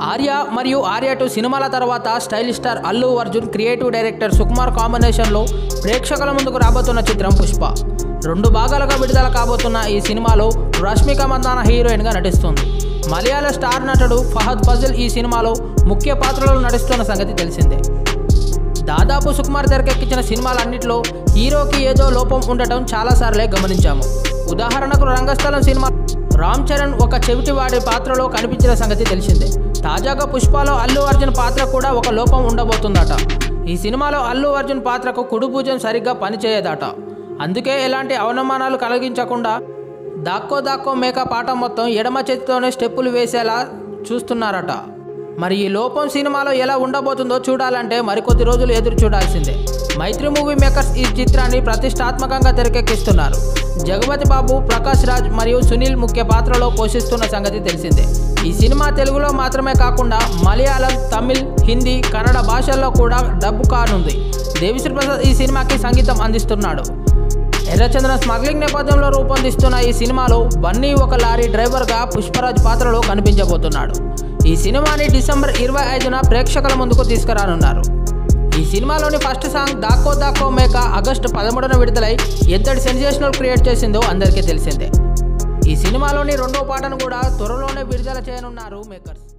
ఆర్య మరియు ఆర్య టూ సినిమాల తర్వాత stylish star Allu Arjun creative director Sukumar కాంబినేషన్లో ప్రేక్షకుల ముందుకు రాబోతున్న చిత్రం పుష్ప రెండు భాగాలుగా విడుదల కాబోతున్న ఈ సినిమాలో రష్మిక మందాన హీరోయిన్గా నటిస్తుంది మలయాళ స్టార్ నటుడు ఫహద్ ఫజిల్ ఈ సినిమాలో ముఖ్య పాత్రలో నటిస్తున్న సంగతి తెలిసిందే దాదాపు సుకుమార్ తెరకెక్కించిన సినిమాలన్నింటిలో హీరోకి ఏదో లోపం ఉండటం చాలాసార్లే గమనించాము ఉదాహరణకు రంగస్థలం సినిమా రామ్ చరణ్ ఒక చెవిటివాడి పాత్రలో కనిపించిన సంగతి తెలిసిందే తాజాగా పుష్పలో అల్లు అర్జున్ పాత్ర కూడా ఒక లోపం ఉండబోతుందట ఈ సినిమాలో అల్లు అర్జున్ పాత్రకు కుడి భుజం సరిగ్గా పనిచేయదట అందుకే ఎలాంటి అవమానాలు కలిగించకుండా దాక్కో దాక్కో మేక పాట మొత్తం ఎడమ చేతితోనే స్టెప్పులు వేసేలా చూస్తున్నారట మరి ఈ లోపం సినిమాలో ఎలా ఉండబోతుందో చూడాలంటే మరికొద్ది రోజులు ఎదురు చూడాల్సిందే మైత్రి మూవీ మేకర్స్ ఈ చిత్రాన్ని ప్రతిష్టాత్మకంగా తెరకెక్కిస్తున్నారు జగపతి బాబు ప్రకాష్ రాజ్ మరియు సునీల్ ముఖ్య పాత్రలో పోషిస్తున్న సంగతి తెలిసిందే ఈ సినిమా తెలుగులో మాత్రమే కాకుండా మలయాళం తమిళ్ హిందీ కన్నడ భాషల్లో కూడా డబ్బు కానుంది దేవిశ్రీ ప్రసాద్ ఈ సినిమాకి సంగీతం అందిస్తున్నాడు ఎర్రచంద్ర స్మగ్లింగ్ నేపథ్యంలో రూపొందిస్తున్న ఈ సినిమాలో బన్నీ ఒక లారీ డ్రైవర్గా పుష్పరాజ్ పాత్రలో కనిపించబోతున్నాడు ఈ సినిమాని డిసెంబర్ ఇరవై ఐదున ప్రేక్షకుల ముందుకు తీసుకురానున్నారు ఈ సినిమాలోని ఫస్ట్ సాంగ్ దాక్కో దాక్కో మేక ఆగస్టు పదమూడున విడుదలై ఎంతటి సెన్సేషనల్ క్రియేట్ చేసిందో అందరికీ తెలిసిందే ఈ సినిమాలోని రెండో పాటను కూడా త్వరలోనే విడుదల చేయనున్నారు మేకర్స్